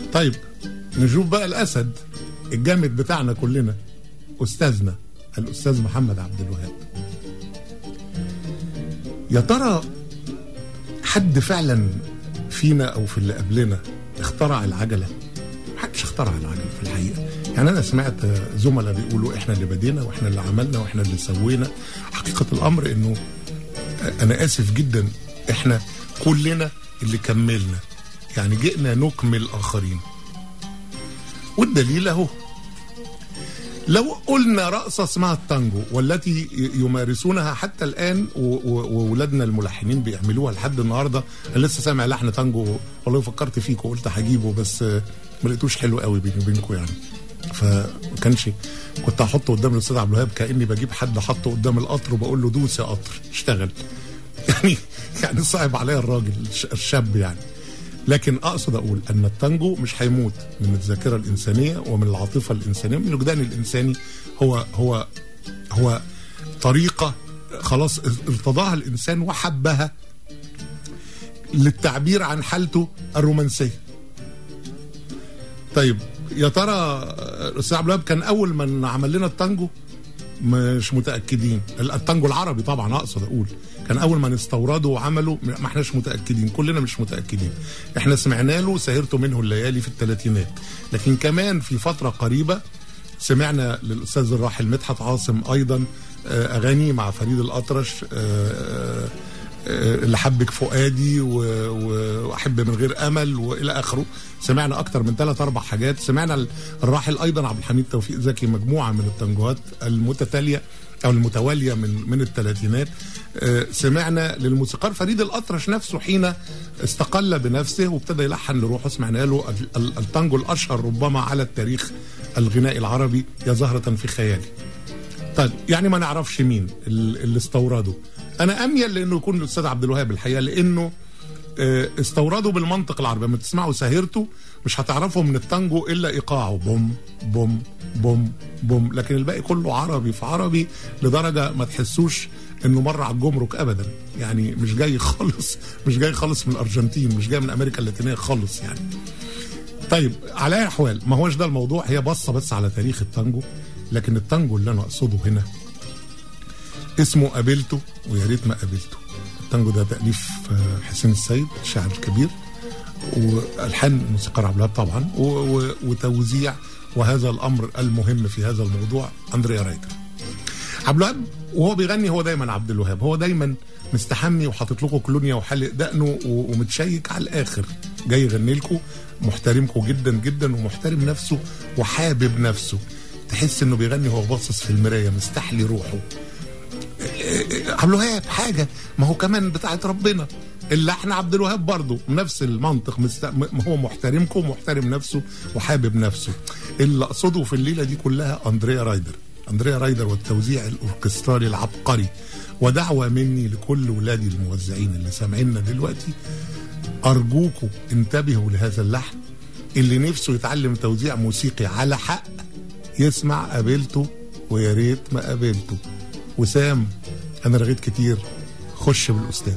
طيب نشوف بقى الاسد الجامد بتاعنا كلنا استاذنا الاستاذ محمد عبد الوهاب يا ترى حد فعلا فينا او في اللي قبلنا اخترع العجله محدش اخترع العجله في الحقيقه يعني انا سمعت زملاء بيقولوا احنا اللي بدينا واحنا اللي عملنا واحنا اللي سوينا حقيقه الامر انه انا اسف جدا احنا كلنا اللي كملنا يعني جئنا نكمل الاخرين والدليل اهو لو قلنا رقصة اسمها التانجو والتي يمارسونها حتى الآن وولادنا الملحنين بيعملوها لحد النهاردة أنا لسه سامع لحن تانجو والله فكرت فيك وقلت هجيبه بس ما لقيتوش حلو قوي بيني وبينكم يعني فما كانش كنت هحطه قدام الاستاذ عبد الوهاب كاني بجيب حد حطه قدام القطر وبقول له دوس يا قطر اشتغل يعني يعني صعب عليا الراجل الشاب يعني لكن اقصد اقول ان التانجو مش هيموت من الذاكره الانسانيه ومن العاطفه الانسانيه من الوجدان الانساني هو هو هو طريقه خلاص ارتضاها الانسان وحبها للتعبير عن حالته الرومانسيه. طيب يا ترى الاستاذ عبد الوهاب كان اول من عمل لنا التانجو مش متاكدين التانجو العربي طبعا اقصد اقول كان اول ما نستورده وعمله ما احناش متاكدين كلنا مش متاكدين احنا سمعنا له سهرت منه الليالي في الثلاثينات لكن كمان في فتره قريبه سمعنا للاستاذ الراحل مدحت عاصم ايضا اغاني مع فريد الاطرش اللي حبك فؤادي واحب من غير امل والى اخره سمعنا اكتر من ثلاث اربع حاجات سمعنا الراحل ايضا عبد الحميد توفيق زكي مجموعه من التنجوهات المتتاليه او المتواليه من من الثلاثينات سمعنا للموسيقار فريد الاطرش نفسه حين استقل بنفسه وابتدى يلحن لروحه سمعنا له التانجو الاشهر ربما على التاريخ الغنائي العربي يا زهره في خيالي طيب يعني ما نعرفش مين اللي استورده انا اميل لانه يكون الاستاذ عبد الوهاب الحقيقه لانه استورده بالمنطق العربي لما تسمعوا ساهرته مش هتعرفوا من التانجو الا ايقاعه بوم بوم بوم بوم لكن الباقي كله عربي في عربي لدرجه ما تحسوش انه مر على الجمرك ابدا يعني مش جاي خالص مش جاي خالص من الارجنتين مش جاي من امريكا اللاتينيه خالص يعني طيب على اي احوال ما هوش ده الموضوع هي بصه بس على تاريخ التانجو لكن التانجو اللي انا اقصده هنا اسمه قابلته ويا ريت ما قابلته التانجو ده تاليف حسين السيد الشاعر الكبير والحان الموسيقار عبد الوهاب طبعا وتوزيع وهذا الامر المهم في هذا الموضوع اندريا رايدر عبد الوهاب وهو بيغني هو دايما عبد الوهاب هو دايما مستحمي وحاطط لكم كلونيا وحلق دقنه ومتشيك على الاخر جاي يغني لكم محترمكم جدا جدا ومحترم نفسه وحابب نفسه تحس انه بيغني وهو باصص في المرايه مستحلي روحه عبد الوهاب حاجه ما هو كمان بتاعت ربنا اللحن عبد الوهاب برضه نفس المنطق مست... هو محترمكم ومحترم نفسه وحابب نفسه اللي اقصده في الليله دي كلها اندريا رايدر اندريا رايدر والتوزيع الاوركسترالي العبقري ودعوه مني لكل ولادي الموزعين اللي سامعيننا دلوقتي ارجوكم انتبهوا لهذا اللحن اللي نفسه يتعلم توزيع موسيقي على حق يسمع قابلته ويا ريت ما قابلته وسام انا رغيت كتير خش بالاستاذ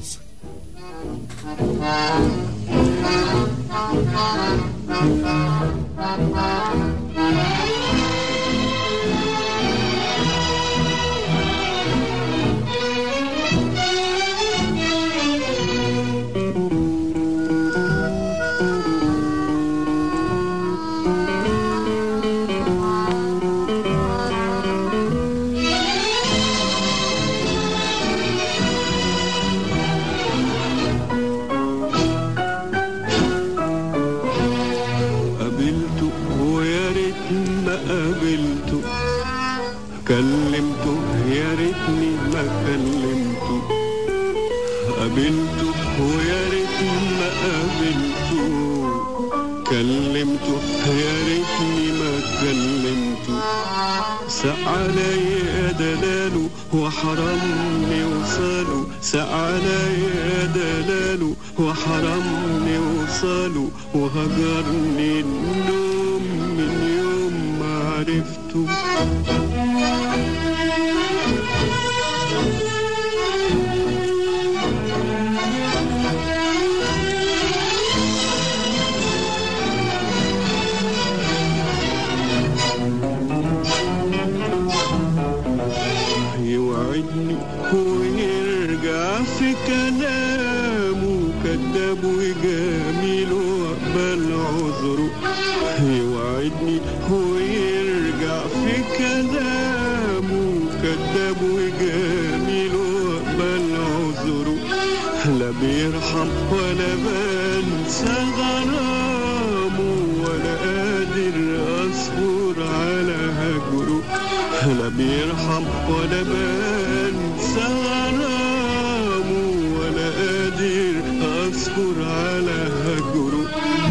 وحرمني وصاله ساق عليا دلاله وحرمني وصاله وهجرني النوم من يوم ما عرفته واقبل عذره يوعدني ويرجع في كلامه كذاب وجميل واقبل عذره لا بيرحم ولا بنسى غرامه ولا قادر اصبر على هجره لا بيرحم ولا بنسى غرامه ولا قادر اصبر على هجره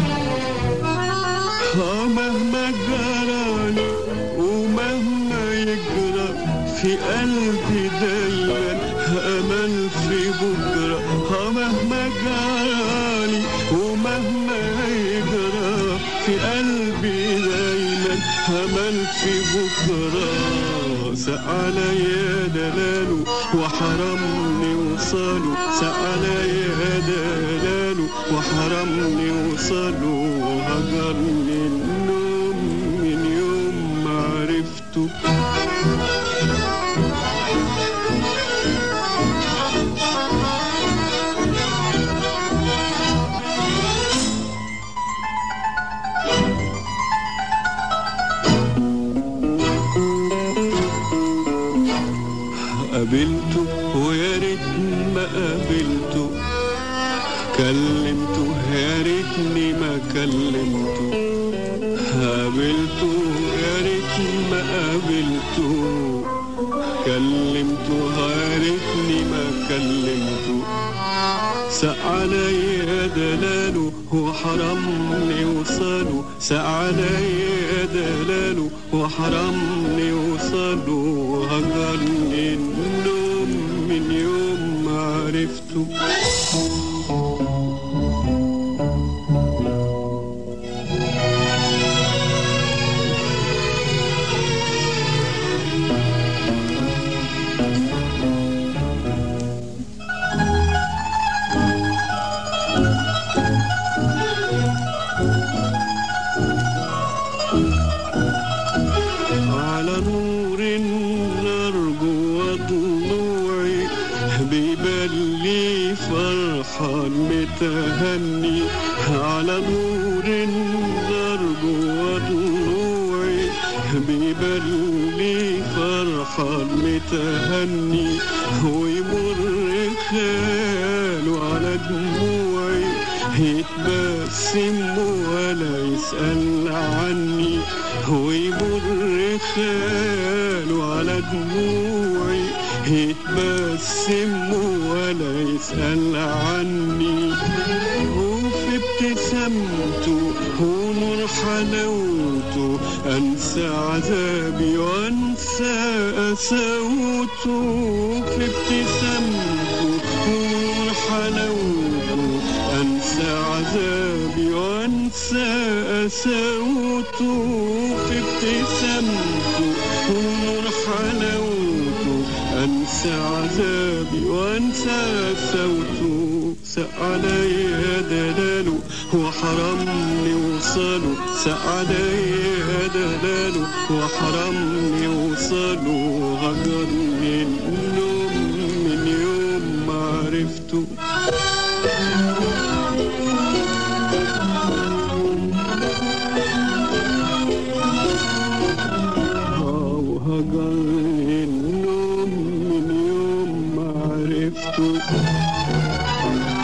آه مهما جرالي ومهما يجرى في قلبي دايما امل في بكره آه مهما جرالي ومهما يجرى في قلبي دايما امل في بكره سق عليا دلاله وحرمني وصاله سق عليا دلاله وحرمني وصاله وهجرني النوم من يوم ما عرفته قابلته ويا ريت ما قابلته كلمته يا ريتني ما كلمته قابلته يا ريت ما قابلته كلمته يا ريتني ما كلمته سق عليا دلاله وحرمني وصاله سق عليا دلاله وحرمني وصاله وهجرني النوم من يوم ما عرفته على نور نرجو ضلوعي بيبلي فرحان متهني على نور نرجو ضلوعي بيبلي فرحان متهني ويمر خاله على دموعي يتبسم ولا يسأل عني ويمر خاله على دموعي يتبسم ولا يسأل عني وفي ابتسامته ونور حلاوته أنسى عذابي وأنسى قساوته في ابتسامته ونور حلاوته أنسى عذابي وأنسى قساوته في ابتسامته ونور حلاوته أنسى عذابي وأنسى صوته سق عليا دلاله وحرمني وصاله سق عليا دلاله وحرمني وصاله غدرني النوم من يوم ما عرفته وهجرني النوم من يوم ما عرفته